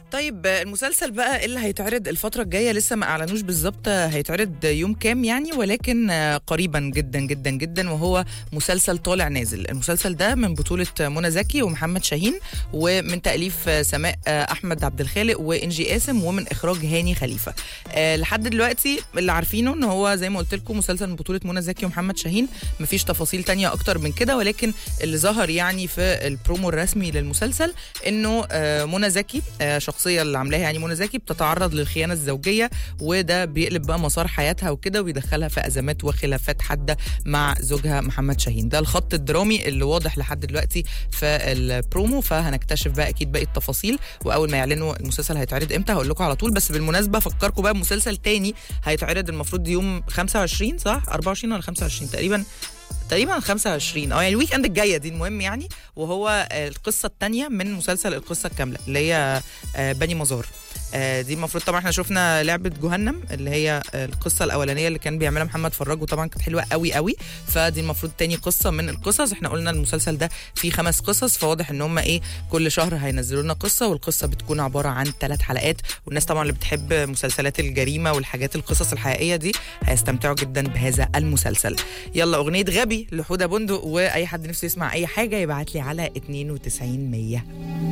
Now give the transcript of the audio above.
طيب المسلسل بقى اللي هيتعرض الفترة الجاية لسه ما أعلنوش بالظبط هيتعرض يوم كام يعني ولكن قريبا جدا جدا جدا وهو مسلسل طالع نازل المسلسل ده من بطولة منى زكي ومحمد شاهين ومن تأليف سماء أحمد عبد الخالق وإنجي قاسم ومن إخراج هاني خليفة أه لحد دلوقتي اللي عارفينه إن هو زي ما قلت لكم مسلسل من بطولة منى زكي ومحمد شاهين مفيش تفاصيل تانية أكتر من كده ولكن اللي ظهر يعني في البرومو الرسمي للمسلسل إنه أه منى زكي أه الشخصيه اللي عاملاها يعني منى زكي بتتعرض للخيانه الزوجيه وده بيقلب بقى مسار حياتها وكده ويدخلها في ازمات وخلافات حاده مع زوجها محمد شاهين ده الخط الدرامي اللي واضح لحد دلوقتي في البرومو فهنكتشف بقى اكيد باقي التفاصيل واول ما يعلنوا المسلسل هيتعرض امتى هقول لكم على طول بس بالمناسبه افكركم بقى بمسلسل تاني هيتعرض المفروض يوم 25 صح 24 ولا 25 تقريبا تقريبا 25 اه يعني الويك اند الجايه دي المهم يعني وهو القصه الثانيه من مسلسل القصه الكامله اللي هي بني مزار دي المفروض طبعا احنا شفنا لعبه جهنم اللي هي القصه الاولانيه اللي كان بيعملها محمد فراج وطبعا كانت حلوه قوي قوي فدي المفروض تاني قصه من القصص احنا قلنا المسلسل ده فيه خمس قصص فواضح ان هم ايه كل شهر هينزلوا لنا قصه والقصه بتكون عباره عن ثلاث حلقات والناس طبعا اللي بتحب مسلسلات الجريمه والحاجات القصص الحقيقيه دي هيستمتعوا جدا بهذا المسلسل يلا اغنيه غبي لحوده بندق واي حد نفسه يسمع اي حاجه يبعت لي على 92 100